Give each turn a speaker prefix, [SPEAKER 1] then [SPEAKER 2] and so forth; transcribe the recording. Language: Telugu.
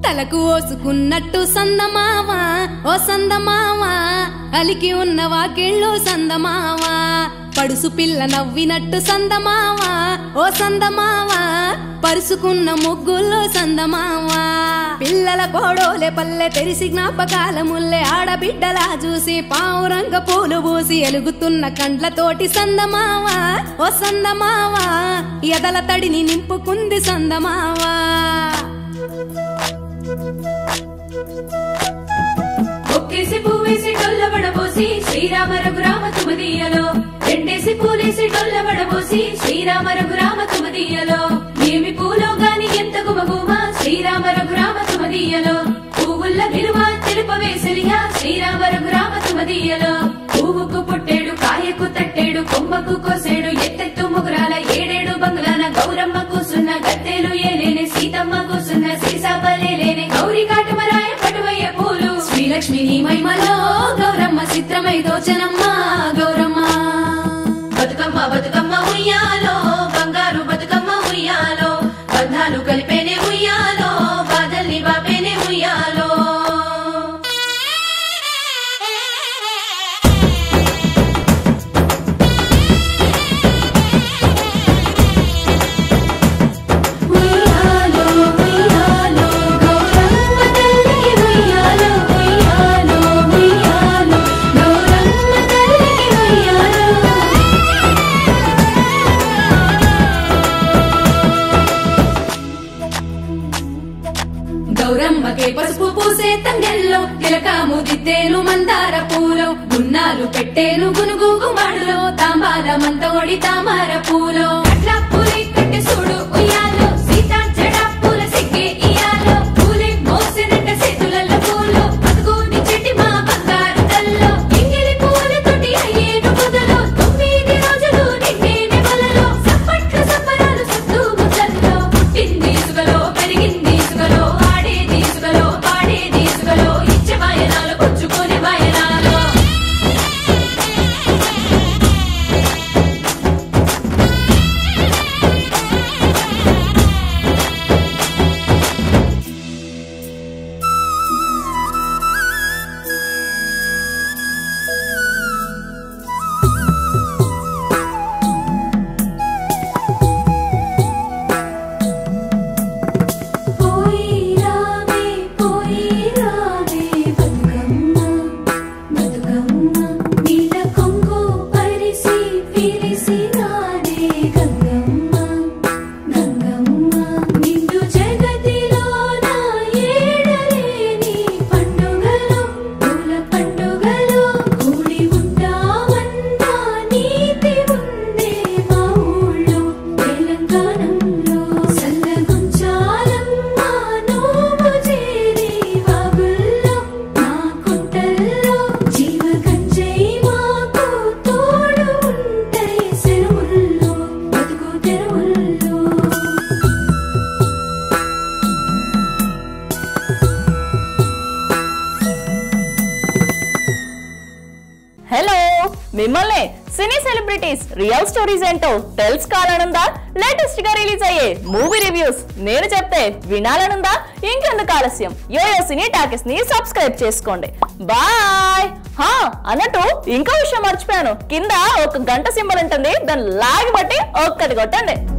[SPEAKER 1] తలకు ఓసుకున్నట్టు సందమావా ఓ సందమావా అలికి ఉన్న వాకిళ్ళు సందమావా పడుసు పిల్ల నవ్వినట్టు సందమావా ఓ సందమావా పరుసుకున్న ముగ్గుల్లో సందమావా పిల్లల కోడోలే పల్లె తెరిసి జ్ఞాపకాల ముల్లె ఆడబిడ్డలా చూసి పావురంగ పూలు పూసి ఎలుగుతున్న కండ్లతోటి సందమావా ఓ సందమావా ఎదల తడిని నింపుకుంది సందమావా
[SPEAKER 2] ఒక్కేసి పువ్వేసి డొల్లబడబోసి శ్రీరామ రఘురామ తుమదీయలో రెండేసి పూలేసి డొల్లబడబోసి శ్రీరామ రఘురామ తుమదీయలో ఏమి పూలో గాని ఎంత గుమగుమ శ్రీరామ రఘురామ తుమదీయలో పువ్వుల్ల విలువ తెలుపవేసలియా శ్రీరామ రఘురామ తుమదీయలో పువ్వుకు పుట్టేడు కాయకు తట్టేడు కొమ్మకు కోసేడు ఎత్తెత్తు ముగురాల ఏడేడు బంగ్లాల గౌరమ్మ కూసున్న గత్తెలు ఏలేని సీతమ్మ కూసున్న సీసాపలేలేని గౌరీ కాటమరాయ పటువయ్య పూలు శ్రీలక్ష్మి నీ మహిమలో గౌరమ్మ చిత్రమై దోచనమ్మ గౌరమ్మ బతుకమ్మ బతుకమ్మ ఉయ్యాలో బంగారు బతుకమ్మ ఉయ్యాలో బంధాలు కలిపేనే ఉయ్యాలో బాధల్ని బాపేనే ఉయ్యాలో ఉయ్యాలో ఉయ్యాలో గౌరమ్మ తల్లికి ఉయ్యాలో ఉయ్యాలో ఉయ్యాలో గౌరమ్మ తల్లికి ఉయ్యాలో
[SPEAKER 1] గౌరమ్మకే పసుపు పూసే తంగెల్లో తిలకాము దిద్దేను మందార పూలో గున్నాలు పెట్టేను గునుగు గుమాడులో తాంబాల మంతోడి తామర పూలో అట్లా పూలి కట్టె చూడు ఉయ్యాలో సీతా జడ పూల సిగ్గే ఇయాలో పూలే మోసినట్ట చేతులలో పూలో బతుకుని చెట్టి మా బంగారు తల్లో ఎంగిలి పూల తోటి అయ్యేను పొదలో తొమ్మిది రోజులు నిండేనే వలలో సప్పట్లు సప్పరాలు సత్తు ముద్దల్లో పుట్టింది సుగలో పెరిగింది సుగలో ఆడేది సుగలో పాడేది సుగలో ఇచ్చే వాయనాలు పుచ్చుకునే వాయనాలు
[SPEAKER 2] పోయి రావే పోయి రావే బతుకమ్మ బతుకమ్మ నీల కొంగు పరిసి పిలిసి నాడే గంగమ్మ గంగమ్మ నిండు జగతిలో నా ఏడలేని పండుగలు పూల పండుగలు కూడి ఉంటామన్నా నీతి ఉందే మా ఊళ్ళో తెలంగాణంలో సల్లగుంచాలమ్మ నువ్వు చేరి వాగుల్లో మా కుంటల్లో జీవ కంచై మాకు తోడు ఉంటాయి సెరువుల్లో బతుకు తెరువుల్లో
[SPEAKER 3] హలో మిమ్మల్ని సినీ సెలబ్రిటీస్ రియల్ స్టోరీస్ ఏంటో తెలుసుకోవాలనుందా లేటెస్ట్ గా రిలీజ్ అయ్యే మూవీ రివ్యూస్ నేను చెప్తే వినాలనుందా ఇంకెందుకు ఆలస్యం యోయో సినీ టాకీస్ ని సబ్స్క్రైబ్ చేసుకోండి బాయ్ హా అన్నట్టు ఇంకో విషయం మర్చిపోయాను కింద ఒక గంట సింబల్ ఉంటుంది దాన్ని లాగి బట్టి ఒక్కటి కొట్టండి